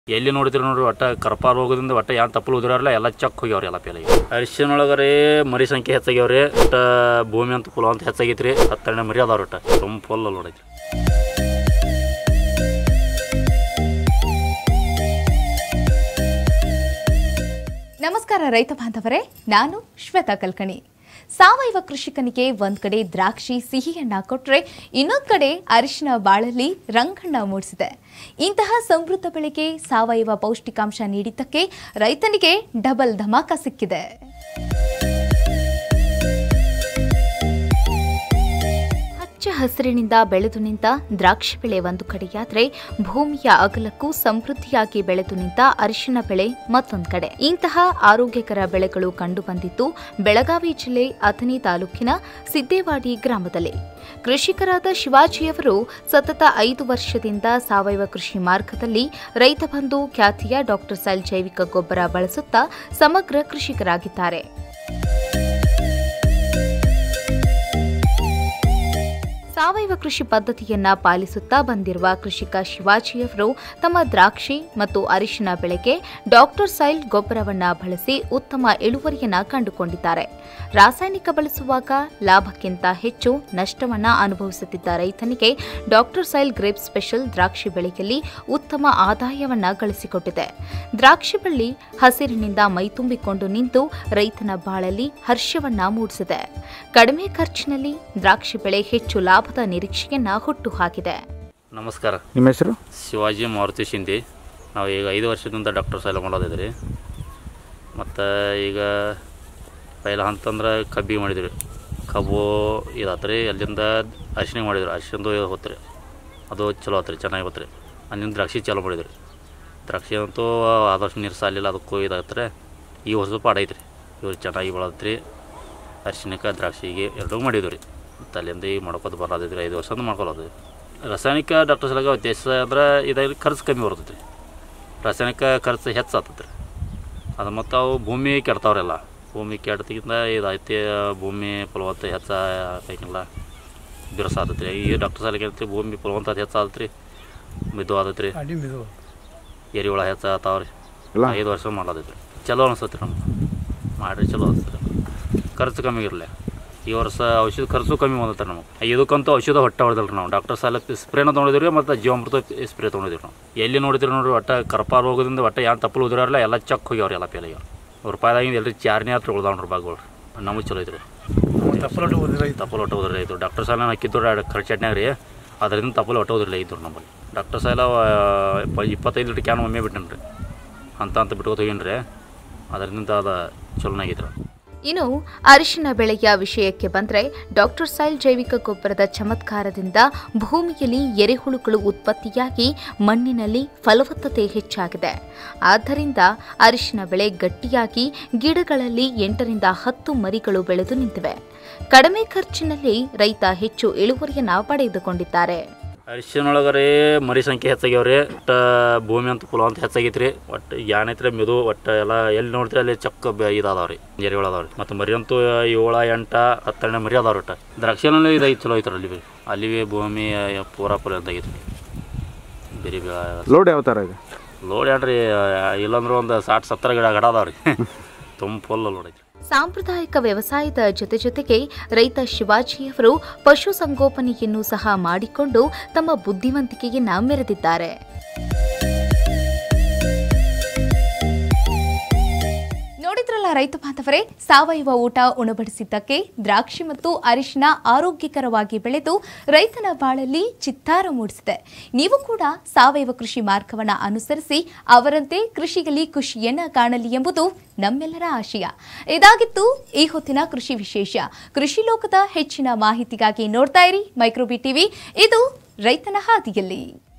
ಎಲ್ಲಿ ನೋಡಿದ್ರಿ ನೋಡ್ರಿ ಒಟ್ಟ ಕರ್ಪಾಲ್ ಹೋಗೋದ್ರಿಂದ ಒಟ್ಟ ಯಾನ್ ತಪ್ಪಲು ಉದಿರಲ್ಲ ಎಲ್ಲ ಚಕ್ ಹೋಗ್ಯಾವ್ರಿ ಎಲ್ಲ ಪೇಲೆ ಅರಿಶಿನೊಳಗರೆ ಮರಿ ಸಂಖ್ಯೆ ಹೆಚ್ಚಾಗ್ಯಾವ್ರಿ ಒಟ್ಟ ಭೂಮಿ ಅಂತ ಫುಲ್ ಅಂತ ಹೆಚ್ಚಾಗೈತ್ರಿ ಹತ್ತೆರಡು ಮರಿ ಅದಾವ್ರಿ ಒಟ್ಟ ತುಂಬ ಫುಲ್ ನೋಡೈತಿ ನಮಸ್ಕಾರ ರೈತ ಬಾಂಧವರೇ ನಾನು ಶ್ವೇತಾ ಕಲ್ಕಣಿ ಸಾವಯವ ಕೃಷಿಕನಿಗೆ ಒಂದ್ ಕಡೆ ದ್ರಾಕ್ಷಿ ಸಿಹಿಯನ್ನ ಕೊಟ್ರೆ ಇನ್ನೊಂದ್ ಕಡೆ ಅರಿಶಿನ ಬಾಳಲ್ಲಿ ರಂಗಣ್ಣ ಮೂಡಿಸಿದೆ ಇಂತಹ ಸಮೃದ್ಧ ಬೆಳೆಗೆ ಸಾವಯವ ಪೌಷ್ಟಿಕಾಂಶ ನೀಡಿದ್ದಕ್ಕೆ ರೈತನಿಗೆ ಡಬಲ್ ಧಮಾಕ ಸಿಕ್ಕಿದೆ ಹಚ್ಚ ಹಸಿರಿನಿಂದ ಬೆಳೆದು ನಿಂತ ದ್ರಾಕ್ಷಿ ಬೆಳೆ ಒಂದು ಕಡೆಯಾದ್ರೆ ಭೂಮಿಯ ಅಗಲಕ್ಕೂ ಸಮೃದ್ಧಿಯಾಗಿ ಬೆಳೆದು ನಿಂತ ಅರಿಶಿನ ಬೆಳೆ ಮತ್ತೊಂದು ಕಡೆ ಇಂತಹ ಆರೋಗ್ಯಕರ ಬೆಳೆಗಳು ಕಂಡುಬಂದಿದ್ದು ಬೆಳಗಾವಿ ಜಿಲ್ಲೆ ಅಥಣಿ ತಾಲೂಕಿನ ಸಿದ್ದೇವಾಡಿ ಗ್ರಾಮದಲ್ಲಿ ಕೃಷಿಕರಾದ ಶಿವಾಜಿಯವರು ಸತತ ಐದು ವರ್ಷದಿಂದ ಸಾವಯವ ಕೃಷಿ ಮಾರ್ಗದಲ್ಲಿ ರೈತ ಬಂಧು ಖ್ಯಾತಿಯ ಡಾಕ್ಟರ್ ಸೈಲ್ ಜೈವಿಕ ಗೊಬ್ಬರ ಬಳಸುತ್ತಾ ಸಮಗ್ರ ಕೃಷಿಕರಾಗಿದ್ದಾರೆ ಸಾವಯವ ಕೃಷಿ ಪದ್ಧತಿಯನ್ನ ಪಾಲಿಸುತ್ತಾ ಬಂದಿರುವ ಕೃಷಿಕ ಶಿವಾಜಿಯವರು ತಮ್ಮ ದ್ರಾಕ್ಷಿ ಮತ್ತು ಅರಿಶಿನ ಬೆಳೆಗೆ ಡಾಕ್ಟರ್ ಸೈಲ್ ಗೊಬ್ಬರವನ್ನ ಬಳಸಿ ಉತ್ತಮ ಇಳುವರಿಯನ್ನ ಕಂಡುಕೊಂಡಿದ್ದಾರೆ ರಾಸಾಯನಿಕ ಬಳಸುವಾಗ ಲಾಭಕ್ಕಿಂತ ಹೆಚ್ಚು ನಷ್ಟವನ್ನ ಅನುಭವಿಸುತ್ತಿದ್ದ ರೈತನಿಗೆ ಡಾಕ್ಟರ್ ಸೈಲ್ ಗ್ರೇಪ್ ಸ್ಪೆಷಲ್ ದ್ರಾಕ್ಷಿ ಬೆಳೆಯಲ್ಲಿ ಉತ್ತಮ ಆದಾಯವನ್ನ ಗಳಿಸಿಕೊಟ್ಟಿದೆ ದ್ರಾಕ್ಷಿ ಬಳ್ಳಿ ಹಸಿರಿನಿಂದ ಮೈತುಂಬಿಕೊಂಡು ನಿಂತು ರೈತನ ಬಾಳಲ್ಲಿ ಹರ್ಷವನ್ನ ಮೂಡಿಸಿದೆ ಕಡಿಮೆ ಖರ್ಚಿನಲ್ಲಿ ದ್ರಾಕ್ಷಿ ಬೆಳೆ ಹೆಚ್ಚು ಲಾಭದ ನಿರೀಕ್ಷೆಯನ್ನ ಹುಟ್ಟು ಹಾಕಿದೆ ನಮಸ್ಕಾರ ನಿಮ್ಮ ಹೆಸರು ಶಿವಾಜಿ ಮಾರುತಿ ಶಿಂದೆ ನಾವು ಈಗ ಐದು ವರ್ಷದಿಂದ ಡಾಕ್ಟರ್ ಸೈಲ ಮಾಡೋದಿದ್ರಿ ಮತ್ತು ಈಗ ಪೈಲ ಅಂತಂದ್ರೆ ಕಬ್ಬಿಗೆ ಮಾಡಿದ್ರಿ ಕಬ್ಬು ಇದಾತ್ರಿ ಅಲ್ಲಿಂದ ಅರಿಶಿನ ಮಾಡಿದ್ರು ಅರಿಶಿನದು ಹೋತ್ರಿ ಅದು ಚಲೋ ಆತ್ರಿ ಚೆನ್ನಾಗಿ ಹೋತ್ರಿ ಅಲ್ಲಿಂದ ದ್ರಾಕ್ಷಿ ಚಾಲೂ ಮಾಡಿದ್ರಿ ದ್ರಾಕ್ಷಿ ಅಂತೂ ಆದಷ್ಟು ನೀರು ಸಾಲಿಲ್ಲ ಅದಕ್ಕೂ ಇದಾತ್ರಿ ಈ ವರ್ಷ ಪಾಡೈತ್ರಿ ಇವ್ರು ಚೆನ್ನಾಗಿ ಬೆಳತ್ರಿ ಅರಿಶಿನಕ್ಕೆ ದ್ರಾಕ್ಷಿಗೆ ಎರಡೂ ಮಾಡಿದ್ವಿ ರೀ ಮತ್ತು ಅಲ್ಲಿಂದ ಈಗ ಮಾಡ್ಕೊತ ಬರೋದಿದ್ರಿ ಐದು ವರ್ಷ ಮಾಡ್ಕೊಳ್ಳೋದು ರಾಸಾಯನಿಕ ಡಾಕ್ಟರ್ ಸಲಗ ಉದ್ದೇಶ ಅಂದ್ರೆ ಇದಾಗಿ ಖರ್ಚು ಕಮ್ಮಿ ಬರ್ತೈತಿ ರೀ ರಾಸಾಯನಿಕ ಖರ್ಚು ಹೆಚ್ಚು ಆಗ್ತೈತೆ ರೀ ಅದು ಮತ್ತು ಅವು ಭೂಮಿ ಕೆಡ್ತಾವ್ರೆಲ್ಲ ಭೂಮಿ ಕೆಡ್ತಿಗಿಂತ ಇದೈತಿ ಭೂಮಿ ಫಲವತ್ತ ಹೆಚ್ಚ ಬೇಕಿಲ್ಲ ಬಿರುಸ ಆತೈತೆ ರೀ ಈ ಡಾಕ್ಟರ್ ಸಲಗ ಏನೈತಿ ಭೂಮಿ ಫಲವಂತ ಹೆಚ್ಚು ಆತೈತೆ ರೀ ಮಿದು ಆತೈತೆ ರೀ ಅಡಿ ಮಿದು ಎರಿಹುಳ ಹೆಚ್ಚು ಆತಾವ್ರಿ ಎಲ್ಲ ಐದು ವರ್ಷ ಮಾಡೋದೈತೆ ರೀ ಚಲೋ ಅನಿಸ್ತೈತೆ ರೀ ನಮ್ಗೆ ಮಾಡಿರಿ ಚಲೋ ಅನಿಸ್ತೈತೆ ಖರ್ಚು ಕಮ್ಮಿ ಇರಲಿ ಈ ವರ್ಷ ಔಷಧ ಖರ್ಚು ಕಮ್ಮಿ ಬಂದತ್ತೆ ನಮಗೆ ಇದಕ್ಕಂತೂ ಔಷಧ ಹೊಟ್ಟೆ ಹೊಡೆದಿಲ್ಲ ನಾವು ಡಾಕ್ಟರ್ ಸಾಲ ಸ್ಪ್ರೇನ ತೊಗೊಂಡಿದ್ರಿ ಮತ್ತು ಜೀವಾಮೃತ ಸ್ಪ್ರೇ ತೊಗೊಂಡಿದ್ರಿ ನಾವು ಎಲ್ಲಿ ನೋಡಿದ್ರಿ ನೋಡ್ರಿ ಒಟ್ಟ ಕರ್ಪಾಲ್ ಹೋಗೋದ್ರಿಂದ ಒಟ್ಟ ಯಾನ್ ತಪ್ಪಲು ಉದಿರಲ್ಲ ಎಲ್ಲ ಚಕ್ ಹೋಗ್ಯಾವ್ರಿ ಎಲ್ಲ ಪೇಲೆ ಅವ್ರ ರೂಪಾಯಿದಾಗಿಂದ ಎಲ್ರಿ ಚಾರ್ನೇ ಹತ್ರ ಉಳ್ದಾವ್ರಿ ಬಾಗ್ಗಳು ನಮಗೆ ಚಲೋ ಐತ್ರಿ ತಪ್ಪಲೊಟ್ಟು ಓದಿಲ್ಲ ಐತೆ ತಪ್ಪಲು ಹೊಟ್ಟೆ ಹೋದ್ರಿ ಐತು ಡಾಕ್ಟರ್ ಸಾಲ ಹಾಕಿದ್ರು ಖರ್ಚು ಚಟ್ನ್ಯಾಗ ರೀ ಅದರಿಂದ ತಪ್ಪಲು ಹೊಟ್ಟೆ ಹೋದ್ರಿಲ್ಲ ಇದ್ರು ನಮ್ಮಲ್ಲಿ ಡಾಕ್ಟರ್ ಸಾಲ ಇಪ್ಪತ್ತೈದು ಲೀಟ್ರ್ ಕ್ಯಾನ್ ಒಮ್ಮೆ ಬಿಟ್ಟೇನಿ ರೀ ಅಂತ ಅಂತ ಬಿಟ್ಕೊತ ಹೋಗೀನಿ ರೀ ಅದರಿಂದ ಅದು ಚಲೋನಾಗಿತ್ತು ಇನ್ನು ಅರಿಶಿನ ಬೆಳೆಯ ವಿಷಯಕ್ಕೆ ಬಂದ್ರೆ ಡಾಕ್ಟರ್ ಸೈಲ್ ಜೈವಿಕ ಗೊಬ್ಬರದ ಚಮತ್ಕಾರದಿಂದ ಭೂಮಿಯಲ್ಲಿ ಎರೆಹುಳುಗಳು ಉತ್ಪತ್ತಿಯಾಗಿ ಮಣ್ಣಿನಲ್ಲಿ ಫಲವತ್ತತೆ ಹೆಚ್ಚಾಗಿದೆ ಆದ್ದರಿಂದ ಅರಿಶಿನ ಬೆಳೆ ಗಟ್ಟಿಯಾಗಿ ಗಿಡಗಳಲ್ಲಿ ಎಂಟರಿಂದ ಹತ್ತು ಮರಿಗಳು ಬೆಳೆದು ನಿಂತಿವೆ ಕಡಿಮೆ ಖರ್ಚಿನಲ್ಲಿ ರೈತ ಹೆಚ್ಚು ಇಳುವರಿಯನ್ನ ಪಡೆದುಕೊಂಡಿದ್ದಾರೆ ಅರಿಶಿನೊಳಗರೆ ಮರಿ ಸಂಖ್ಯೆ ಹೆಚ್ಚಾಗ್ಯಾವ್ರಿ ಒಟ್ಟು ಭೂಮಿ ಅಂತ ಫುಲ್ ಅಂತ ಹೆಚ್ಚಾಗೈತ್ರಿ ಒಟ್ಟು ಏನೈತ್ರಿ ಮೆದು ಒಟ್ಟು ಎಲ್ಲ ಎಲ್ಲಿ ನೋಡ್ತೀರಿ ಅಲ್ಲಿ ಚಕ್ಕ ಬ- ಇದಾದವ್ರಿ ಎರಿಗಳು ಅದಾವ್ರಿ ಮತ್ತು ಮರಿ ಅಂತೂ ಏಳ ಎಂಟ ಹತ್ತೆರಡು ಮರಿ ಅದಾವ್ರಿ ಒಟ್ಟು ದ್ರಾಕ್ಷಿನಲ್ಲಿ ಇದು ಐತೆ ಚಲೋ ಐತ್ರಿ ಅಲ್ಲಿ ಬಿ ಅಲ್ಲಿ ಬಿ ಭೂಮಿ ಪೂರಾ ಪೂರ ಅಂತ ಆಗೈತ್ರಿ ಬೇರೆ ಬೇ ಲೋಡ್ ಯಾವ ಥರ ಇದೆ ಲೋಡ್ ಏನ್ರಿ ಇಲ್ಲಾಂದ್ರೆ ಒಂದು ಸಾಟ್ ಸತ್ತರ ಗಿಡ ಗಡ ಅದಾವ್ರಿ ತುಂಬ ಫುಲ್ ಲೋಡ್ ಐತ್ರಿ ಸಾಂಪ್ರದಾಯಿಕ ವ್ಯವಸಾಯದ ಜೊತೆ ಜೊತೆಗೆ ರೈತ ಶಿವಾಜಿಯವರು ಪಶುಸಂಗೋಪನೆಯನ್ನು ಸಹ ಮಾಡಿಕೊಂಡು ತಮ್ಮ ಬುದ್ಧಿವಂತಿಕೆಯನ್ನ ಮೆರೆದಿದ್ದಾರೆ ನೋಡಿದ್ರಲ್ಲ ರೈತ ಬಾಂಧವರೇ ಸಾವಯವ ಊಟ ಉಣಬಡಿಸಿದ್ದಕ್ಕೆ ದ್ರಾಕ್ಷಿ ಮತ್ತು ಅರಿಶಿನ ಆರೋಗ್ಯಕರವಾಗಿ ಬೆಳೆದು ರೈತನ ಬಾಳಲ್ಲಿ ಚಿತ್ತಾರ ಮೂಡಿಸಿದೆ ನೀವು ಕೂಡ ಸಾವಯವ ಕೃಷಿ ಮಾರ್ಗವನ್ನು ಅನುಸರಿಸಿ ಅವರಂತೆ ಕೃಷಿಯಲ್ಲಿ ಖುಷಿಯನ್ನ ಕಾಣಲಿ ಎಂಬುದು ನಮ್ಮೆಲ್ಲರ ಆಶಯ ಇದಾಗಿತ್ತು ಈ ಹೊತ್ತಿನ ಕೃಷಿ ವಿಶೇಷ ಕೃಷಿ ಲೋಕದ ಹೆಚ್ಚಿನ ಮಾಹಿತಿಗಾಗಿ ನೋಡ್ತಾ ಇರಿ ಮೈಕ್ರೋಬಿ ಟಿವಿ ಇದು ರೈತನ ಹಾದಿಯಲ್ಲಿ